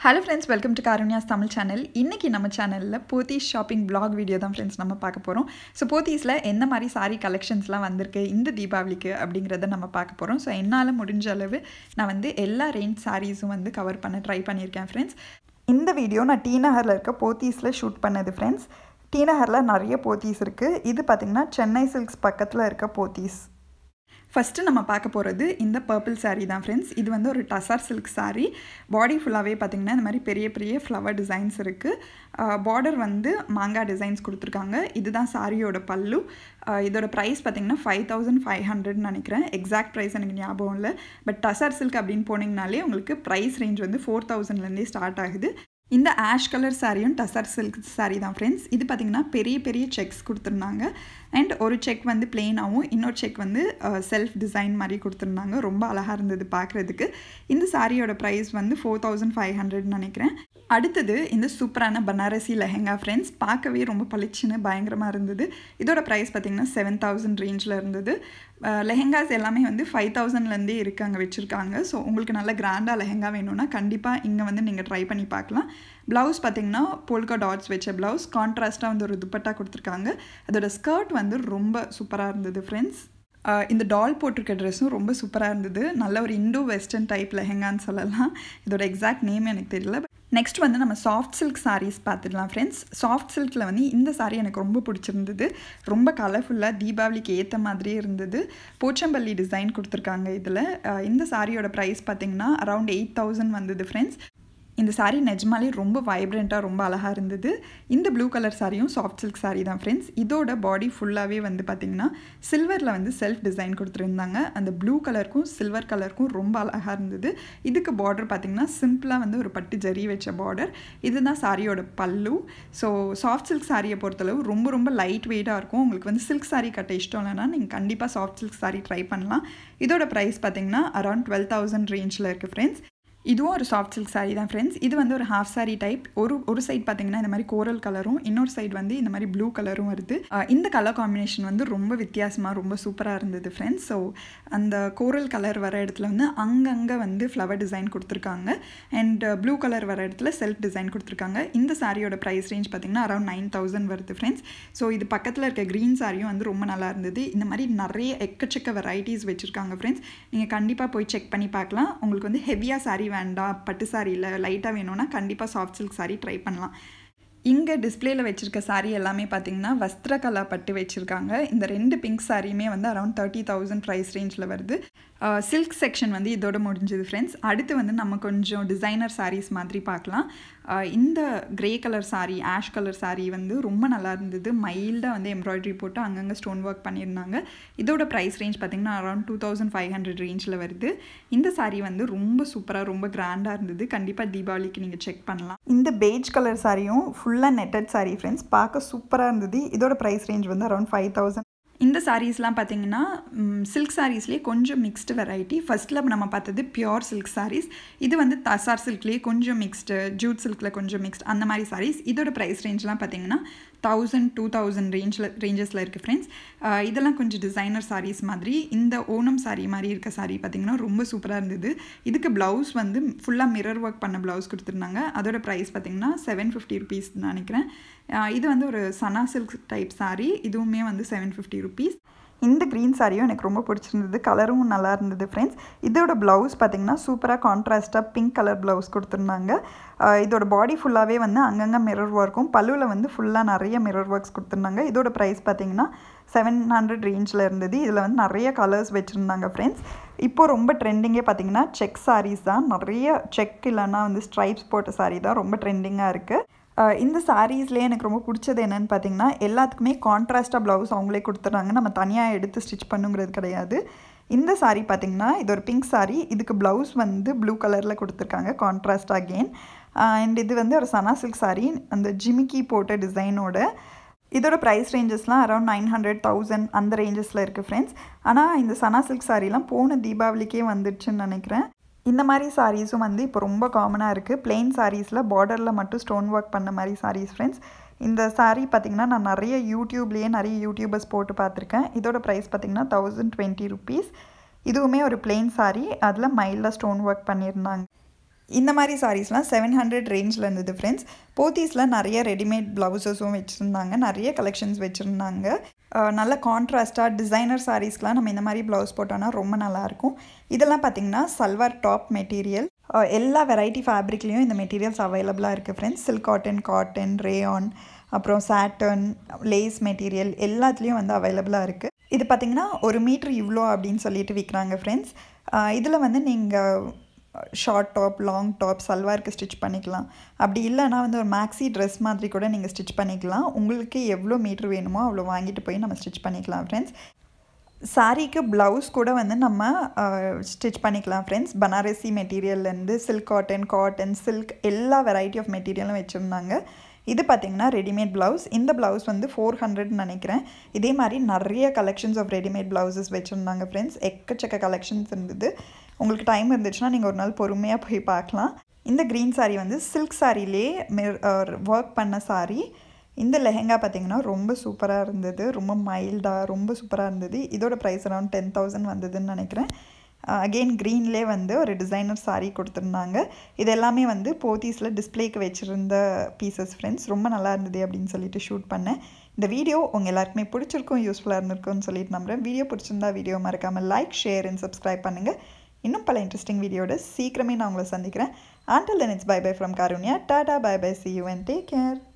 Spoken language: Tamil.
hello friends welcome to Karunya's Tamil channel இன்றைக்கி நம்ம சேனலில் போத்தீஸ் ஷாப்பிங் பிளாக் வீடியோ தான் ஃப்ரெண்ட்ஸ் நம்ம பார்க்க போகிறோம் ஸோ போத்தீஸில் எந்த மாதிரி சாரீ கலெக்ஷன்ஸ்லாம் வந்திருக்கு இந்த தீபாவளிக்கு அப்படிங்கிறத நம்ம பார்க்க போகிறோம் ஸோ என்னால் முடிஞ்ச அளவு நான் வந்து எல்லா ரேஞ்ச் சாரீஸும் வந்து கவர் பண்ண ட்ரை பண்ணியிருக்கேன் ஃப்ரெண்ட்ஸ் இந்த வீடியோ நான் டி நகரில் இருக்க போத்தீஸில் ஷூட் பண்ணது ஃப்ரெண்ட்ஸ் டி நகரில் நிறைய போத்தீஸ் இருக்குது இது பார்த்திங்கன்னா சென்னை சில்க்ஸ் பக்கத்தில் இருக்க போத்தீஸ் ஃபஸ்ட்டு நம்ம பார்க்க போகிறது இந்த பர்பிள் saree தான் ஃப்ரெண்ட்ஸ் இது வந்து ஒரு டசர் சில்க் saree பாடி ஃபுல்லாகவே பார்த்திங்கன்னா இந்த மாதிரி பெரிய பெரிய ஃப்ளவர் டிசைன்ஸ் இருக்குது பார்டர் வந்து மாங்காய் டிசைன்ஸ் கொடுத்துருக்காங்க இதுதான் சாரியோட பல்லு ஆஹ் இதோட ப்ரைஸ் பார்த்திங்கன்னா ஃபைவ் தௌசண்ட் ஃபைவ் ஹண்ட்ரட்னு நினைக்கிறேன் எக்ஸாக்ட் ப்ரைஸ் எனக்கு ஞாபகம் இல்லை பட் டசர் சில்க் அப்படின்னு போனீங்கனாலே உங்களுக்கு ப்ரைஸ் ரேஞ்ச் வந்து ஃபோர் தௌசண்ட்லேருந்தே ஸ்டார்ட் ஆகுது இந்த ஆஷ் கலர் சாரியும் டசர் சில்க் saree தான் ஃப்ரெண்ட்ஸ் இது பார்த்திங்கன்னா பெரிய பெரிய செக்ஸ் கொடுத்துருந்தாங்க அண்ட் ஒரு செக் வந்து பிளெயினாகவும் இன்னொரு செக் வந்து செல்ஃப் டிசைன் மாதிரி கொடுத்துருந்தாங்க ரொம்ப அழகாக இருந்தது பார்க்குறதுக்கு இந்த சாரியோட ப்ரைஸ் வந்து ஃபோர் தௌசண்ட் ஃபைவ் ஹண்ட்ரட்னு நினைக்கிறேன் அடுத்தது இந்த சூப்பரான பனாரசி லெஹெங்கா ஃப்ரெண்ட்ஸ் பார்க்கவே ரொம்ப பளிச்சுன்னு பயங்கரமாக இருந்தது இதோட ப்ரைஸ் பார்த்திங்கன்னா செவன் தௌசண்ட் ரேஞ்சில் இருந்தது லெஹெங்காஸ் எல்லாமே வந்து ஃபைவ் தௌசண்ட்லேருந்தே இருக்கு அங்கே வச்சுருக்காங்க ஸோ உங்களுக்கு நல்ல கிராண்டாக லெஹெங்கா வேணும்னா கண்டிப்பாக இங்கே வந்து நீங்கள் ட்ரை பண்ணி பார்க்கலாம் ப்ளவுஸ் பார்த்திங்கன்னா போல்கா டாட்ஸ் வச்ச ப்ளவுஸ் கான்ட்ராஸ்ட்டாக வந்து ஒரு துப்பட்டா கொடுத்துருக்காங்க அதோட ஸ்கர்ட் வந்து ரொம்ப சூப்பராக இருந்தது ஃப்ரெண்ட்ஸ் இந்த டால் போட்டிருக்க ட்ரெஸ்ஸும் ரொம்ப சூப்பராக இருந்தது நல்ல ஒரு இண்டோ வெஸ்டர்ன் டைப் லெஹெங்கான்னு சொல்லலாம் இதோட எக்ஸாக்ட் நேம் எனக்கு தெரியல நெக்ஸ்ட் வந்து நம்ம சாஃப்ட் சில்க் சாரீஸ் பார்த்துடலாம் ஃப்ரெண்ட்ஸ் சாஃப்ட் சில்கில் வந்து இந்த சாரீ எனக்கு ரொம்ப பிடிச்சிருந்தது ரொம்ப கலர்ஃபுல்லாக தீபாவளிக்கு ஏற்ற மாதிரியே இருந்தது போச்சம்பள்ளி டிசைன் கொடுத்துருக்காங்க இதில் இந்த சாரியோட ப்ரைஸ் பார்த்திங்கன்னா அரவுண்ட் எயிட் தௌசண்ட் வந்தது ஃப்ரெண்ட்ஸ் இந்த சாரீ நிஜமாலே ரொம்ப வைப்ரண்ட்டாக ரொம்ப அழகாக இருந்தது இந்த ப்ளூ கலர் சாரியும் சாஃப்ட் சில்க் சாரீ தான் ஃப்ரெண்ட்ஸ் இதோட பாடி ஃபுல்லாகவே வந்து பார்த்திங்கன்னா சில்வரில் வந்து செல்ஃப் டிசைன் கொடுத்துருந்தாங்க அந்த ப்ளூ கலருக்கும் சில்வர் கலருக்கும் ரொம்ப அழகாக இருந்தது இதுக்கு பார்டர் பார்த்திங்கன்னா சிம்பிளாக வந்து ஒரு பட்டு ஜரி வச்ச பார்டர் இதுதான் சாரியோட பல்லு ஸோ சாஃப்ட் சில்க் சாரியை பொறுத்தளவு ரொம்ப ரொம்ப லைட் வெயிட்டாக இருக்கும் உங்களுக்கு வந்து சில்க் சாரீ கட்ட இஷ்டம் இல்லைன்னா நீங்கள் கண்டிப்பாக சாஃப்ட் சில்க் சாரீ ட்ரை பண்ணலாம் இதோட ப்ரைஸ் பார்த்திங்கன்னா அரௌண்ட் டுவெல் தௌசண்ட் ரேஞ்சில் இருக்குது ஃப்ரெண்ட்ஸ் இதுவும் ஒரு சாஃப்ட் சில்க் சாரீ தான் ஃப்ரெண்ட்ஸ் இது வந்து ஒரு ஹாஃப் சாரீ டைப் ஒரு ஒரு சைட் பார்த்தீங்கன்னா இந்த மாதிரி கோரல் கலரும் இன்னொரு சைடு வந்து இந்த மாதிரி ப்ளூ கலரும் வருது இந்த கலர் காம்பினேஷன் வந்து ரொம்ப வித்தியாசமாக ரொம்ப சூப்பராக இருந்தது ஃப்ரெண்ட்ஸ் ஸோ அந்த கோரல் கலர் வர இடத்துல வந்து அங்கங்கே வந்து ஃப்ளவர் டிசைன் கொடுத்துருக்காங்க அண்ட் ப்ளூ கலர் வர இடத்துல செல்ஃப் டிசைன் கொடுத்துருக்காங்க இந்த சாரியோட ப்ரைஸ் ரேஞ்ச் பார்த்திங்கன்னா அரௌண்ட் நைன் தௌசண்ட் வருது ஃப்ரெண்ட்ஸ் ஸோ இது பக்கத்தில் இருக்க க்ரீன் சாரியும் வந்து ரொம்ப நல்லா இருந்தது இந்த மாதிரி நிறைய எக்கச்சக்க வெரைட்டிஸ் வச்சுருக்காங்க ஃப்ரெண்ட்ஸ் நீங்கள் கண்டிப்பாக போய் செக் பண்ணி பார்க்கலாம் உங்களுக்கு வந்து ஹெவியாக சாரீ வேண்டாம் பட்டு சாரியில் லைட்டாக வேணும்னா கண்டிப்பாக சாஃப்ட் சில்க் சாரீ ட்ரை பண்ணலாம் இங்கே டிஸ்பிளேயில் வச்சுருக்க சாரீ எல்லாமே பார்த்தீங்கன்னா வஸ்திரகலா பட்டு வச்சுருக்காங்க இந்த ரெண்டு பிங்க் சாரியுமே வந்து அரௌண்ட் தேர்ட்டி தௌசண்ட் ப்ரைஸ் ரேஞ்சில் வருது சில்க் செக்ஷன் வந்து இதோட முடிஞ்சது ஃப்ரெண்ட்ஸ் அடுத்து வந்து நம்ம கொஞ்சம் டிசைனர் சாரீஸ் மாதிரி பார்க்கலாம் இந்த grey colour sari ash colour sari வந்து ரொம்ப நல்லா இருந்தது மைல்டாக வந்து எம்ப்ராய்டரி போட்டு அங்கங்கே ஸ்டோன் ஒர்க் பண்ணியிருந்தாங்க இதோட ப்ரைஸ் ரேஞ்ச் பார்த்திங்கன்னா around two thousand five hundred ரேஞ்சில் வருது இந்த சாரீ வந்து ரொம்ப சூப்பராக ரொம்ப கிராண்டாக இருந்தது கண்டிப்பாக தீபாவளிக்கு நீங்கள் செக் பண்ணலாம் இந்த பேஜ் கலர் சாரியும் ஃபுல்லாக நெட்டட் சாரீ ஃப்ரெண்ட்ஸ் பார்க்க சூப்பராக இருந்தது இதோட ப்ரைஸ் ரேஞ்ச் வந்து அரௌண்ட் ஃபைவ் தௌசண்ட் இந்த சாரீஸ்லாம் பார்த்தீங்கன்னா சில்க் சாரீஸ்லேயே கொஞ்சம் மிக்ஸ்டு வெரைட்டி ஃபஸ்ட்டில் நம்ம பார்த்தது பியோர் சில்க் சாரீஸ் இது வந்து தசார் சில்க்லேயே கொஞ்சம் மிக்ஸ்டு ஜூட் சில்கில் கொஞ்சம் மிக்ஸ்ட் அந்த மாதிரி சாரீஸ் இதோட ப்ரைஸ் ரேஞ்ச்லாம் பார்த்தீங்கன்னா தௌசண்ட் டூ தௌசண்ட் ரேஞ்சில் ரேஞ்சஸில் இருக்குது ஃப்ரெண்ட்ஸ் இதெல்லாம் கொஞ்சம் டிசைனர் சாரீஸ் மாதிரி இந்த ஓணம் சாரீ மாதிரி இருக்க சாரீ பார்த்திங்கன்னா ரொம்ப சூப்பராக இருந்தது இதுக்கு ப்ளவுஸ் வந்து ஃபுல்லாக மிரர் ஒர்க் பண்ண ப்ளவுஸ் கொடுத்துருந்தாங்க அதோட ப்ரைஸ் பார்த்திங்கன்னா செவன் ஃபிஃப்டி ருபீஸ் நினைக்கிறேன் இது வந்து ஒரு சனா சில்க் டைப் சாரீ இதுவுமே வந்து செவன் ஃபிஃப்டி ருபீஸ் இந்த க்ரீன் சாரியும் எனக்கு ரொம்ப பிடிச்சிருந்தது கலரும் நல்லா இருந்தது ஃப்ரெண்ட்ஸ் இதோட ப்ளவுஸ் பார்த்திங்கன்னா சூப்பராக கான்ட்ராஸ்ட்டாக பிங்க் கலர் ப்ளவுஸ் கொடுத்துருந்தாங்க இதோட பாடி ஃபுல்லாகவே வந்து அங்கங்கே மிரர் ஒர்க்கும் பல்லுவில் வந்து ஃபுல்லாக நிறைய மிரர் ஒர்க்ஸ் கொடுத்துருந்தாங்க இதோட ப்ரைஸ் பார்த்திங்கன்னா செவன் ஹண்ட்ரட் ரேஞ்சில் இருந்தது இதில் வந்து நிறைய கலர்ஸ் வச்சுருந்தாங்க ஃப்ரெண்ட்ஸ் இப்போது ரொம்ப ட்ரெண்டிங்கே பார்த்திங்கன்னா செக் சாரீஸ் தான் நிறைய செக் இல்லைன்னா வந்து ஸ்ட்ரைப்ஸ் போட்ட சாரீ தான் ரொம்ப ட்ரெண்டிங்காக இருக்குது இந்த சாரீஸ்லேயே எனக்கு ரொம்ப பிடிச்சது என்னென்னு பார்த்தீங்கன்னா எல்லாத்துக்குமே கான்ட்ராஸ்ட்டாக ப்ளவுஸ் அவங்களே கொடுத்துட்றாங்க நம்ம தனியாக எடுத்து ஸ்டிச் பண்ணுங்கிறது கிடையாது இந்த சாரீ பார்த்திங்கன்னா இது ஒரு பிங்க் சாரீ இதுக்கு ப்ளவுஸ் வந்து ப்ளூ கலரில் கொடுத்துருக்காங்க கான்ட்ராஸ்ட் அகெயின் அண்ட் இது வந்து ஒரு சனா சில்க் சாரீ அந்த ஜிமிக்கி போட்ட டிசைனோட இதோட ப்ரைஸ் ரேஞ்சஸ்லாம் அரௌண்ட் நைன் ஹண்ட்ரட் தௌசண்ட் அந்த ரேஞ்சஸில் இருக்குது ஃப்ரெண்ட்ஸ் ஆனால் இந்த சனா சில்க் சாரீலாம் போன தீபாவளிக்கே வந்துடுச்சுன்னு நினைக்கிறேன் இந்த மாதிரி சாரீஸும் வந்து இப்போ ரொம்ப காமனாக இருக்குது பிளெயின் சாரீஸில் பார்டரில் மட்டும் ஸ்டோன் ஒர்க் பண்ண மாதிரி சாரீஸ் ஃப்ரெண்ட்ஸ் இந்த சாரீ பார்த்திங்கன்னா நான் நிறைய யூடியூப்லேயே நிறைய யூடியூபர்ஸ் போட்டு பார்த்துருக்கேன் இதோட ப்ரைஸ் பார்த்திங்கன்னா தௌசண்ட் டுவெண்ட்டி ருபீஸ் இதுவுமே ஒரு பிளெயின் சாரீ அதில் மைல்டாக ஸ்டோன் ஒர்க் பண்ணியிருந்தாங்க இந்த மாதிரி சாரீஸ்லாம் செவன் ஹண்ட்ரட் ரேஞ்சில் இருந்தது ஃப்ரெண்ட்ஸ் போத்தீஸில் நிறைய ரெடிமேட் ப்ளவுசஸும் வச்சுருந்தாங்க நிறைய கலெக்ஷன்ஸ் வச்சுருந்தாங்க நல்ல கான்ட்ராஸ்டாக டிசைனர் சாரீஸ்க்கெலாம் நம்ம இந்த மாதிரி ப்ளவுஸ் போட்டோன்னா ரொம்ப நல்லாயிருக்கும் இதெல்லாம் பார்த்திங்கன்னா சல்வார் டாப் மெட்டீரியல் எல்லா வெரைட்டி ஃபேப்ரிக்லேயும் இந்த மெட்டீரியல்ஸ் அவைலபிளாக இருக்குது friends silk cotton cotton rayon அப்புறம் சாட்டன் லேஸ் மெட்டீரியல் எல்லாத்துலேயும் வந்து அவைலபிளாக இருக்குது இது பார்த்திங்கன்னா ஒரு மீட்ரு இவ்வளோ அப்படின்னு சொல்லிட்டு விற்கிறாங்க ஃப்ரெண்ட்ஸ் இதில் வந்து நீங்கள் ஷார்ட் டாப் லாங் டாப் சல்வாருக்கு ஸ்டிச் பண்ணிக்கலாம் அப்படி இல்லைனா வந்து ஒரு மேக்ஸி ட்ரெஸ் மாதிரி கூட நீங்கள் ஸ்டிச் பண்ணிக்கலாம் உங்களுக்கு எவ்வளோ மீட்ரு வேணுமோ அவ்வளோ வாங்கிட்டு போய் நம்ம ஸ்டிச் பண்ணிக்கலாம் ஃப்ரெண்ட்ஸ் சாரீக்கு ப்ளவுஸ் கூட வந்து நம்ம ஸ்டிச் பண்ணிக்கலாம் ஃப்ரெண்ட்ஸ் பனாரசி மெட்டீரியல்லேருந்து சில்க் காட்டன் காட்டன் சில்க் எல்லா வெரைட்டி ஆஃப் மெட்டீரியலும் வச்சுருந்தாங்க இது பார்த்திங்கன்னா ரெடிமேட் ப்ளவுஸ் இந்த ப்ளவுஸ் வந்து ஃபோர் ஹண்ட்ரட்னு நினைக்கிறேன் இதே மாதிரி நிறைய கலெக்ஷன்ஸ் ஆஃப் ரெடிமேட் ப்ளவுசஸ் வச்சுருந்தாங்க ஃப்ரெண்ட்ஸ் எக்கச்சக்க கலெக்ஷன்ஸ் இருந்தது உங்களுக்கு டைம் இருந்துச்சுன்னா நீங்கள் ஒரு நாள் பொறுமையாக போய் பார்க்கலாம் இந்த க்ரீன் சாரீ வந்து சில்க் சாரிலே ஒர்க் பண்ண சாரீ இந்த லெஹெங்கா பார்த்திங்கன்னா ரொம்ப சூப்பராக இருந்தது ரொம்ப மைல்டாக ரொம்ப சூப்பராக இருந்தது இதோட ப்ரைஸ் அரௌண்ட் டென் தௌசண்ட் வந்ததுன்னு நினைக்கிறேன் அகெயின் க்ரீன்லேயே வந்து ஒரு டிசைனர் சாரீ கொடுத்துருந்தாங்க இது எல்லாமே வந்து போத்தீஸில் டிஸ்பிளேக்கு வச்சுருந்த பீசஸ் ஃப்ரெண்ட்ஸ் ரொம்ப நல்லா இருந்தது அப்படின்னு சொல்லிட்டு ஷூட் பண்ணேன் இந்த வீடியோ உங்கள் எல்லாருக்குமே பிடிச்சிருக்கும் யூஸ்ஃபுல்லாக இருந்திருக்கும்னு சொல்லிட்டு நம்புகிறேன் வீடியோ பிடிச்சிருந்தா வீடியோ மறக்காமல் லைக் ஷேர் அண்ட் சப்ஸ்கிரைப் பண்ணுங்கள் இன்னும் பல இன்ட்ரெஸ்டிங் வீடியோட சீக்கிரமே நான் உங்களை சந்திக்கிறேன் until then it's bye bye from Karunya tata bye bye see you and take care